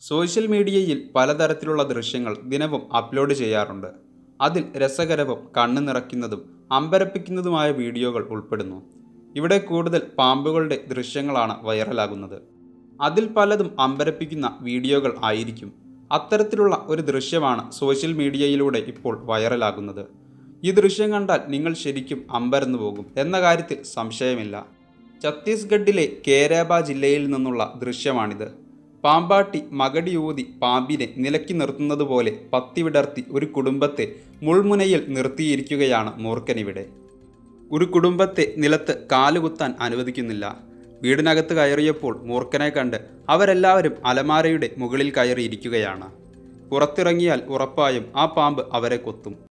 social മീഡിയയിൽ പലതരത്തിലുള്ള ദൃശ്യങ്ങൾ ദിനവും അപ്ലോഡ് ചെയ്യാറുണ്ട് അതിൽ രസകരവും കണ്ണു നിറയ്ക്കുന്നതും അമ്പരപ്പിക്കുന്നതുമായ വീഡിയോകൾ ഉൾപ്പെടുന്നു ഇവിടെ കൂടുതൽ പാമ്പുകളുടെ ദൃശ്യങ്ങളാണ് വൈറലാകുന്നത് അതിൽ പലതും അമ്പരപ്പിക്കുന്ന വീഡിയോകൾ ആയിരിക്കും അത്തരത്തിലുള്ള ഒരു ദൃശ്യമാണ് സോഷ്യൽ മീഡിയയിലൂടെ ഇപ്പോൾ വൈറലാകുന്നത് ഈ ദൃശ്യം കണ്ടാൽ നിങ്ങൾ ശരിക്കും അമ്പരന്നു പോകും എന്ന കാര്യത്തിൽ സംശയമില്ല ഛത്തീസ്ഗഡിലെ കേരാബ ജില്ലയിൽ നിന്നുള്ള ദൃശ്യമാണിത് പാമ്പാട്ടി മകടിയൂതി പാമ്പിനെ നിലക്കി നിർത്തുന്നത് പോലെ പത്തി വിടർത്തി ഒരു കുടുംബത്തെ മുൾമുനയിൽ നിർത്തിയിരിക്കുകയാണ് മൂർഖനിവിടെ ഒരു കുടുംബത്തെ നിലത്ത് കാലുകുത്താൻ അനുവദിക്കുന്നില്ല വീടിനകത്ത് കയറിയപ്പോൾ മൂർഖനെ കണ്ട് അവരെല്ലാവരും അലമാരയുടെ മുകളിൽ കയറിയിരിക്കുകയാണ് പുറത്തിറങ്ങിയാൽ ഉറപ്പായും ആ പാമ്പ് അവരെ കൊത്തും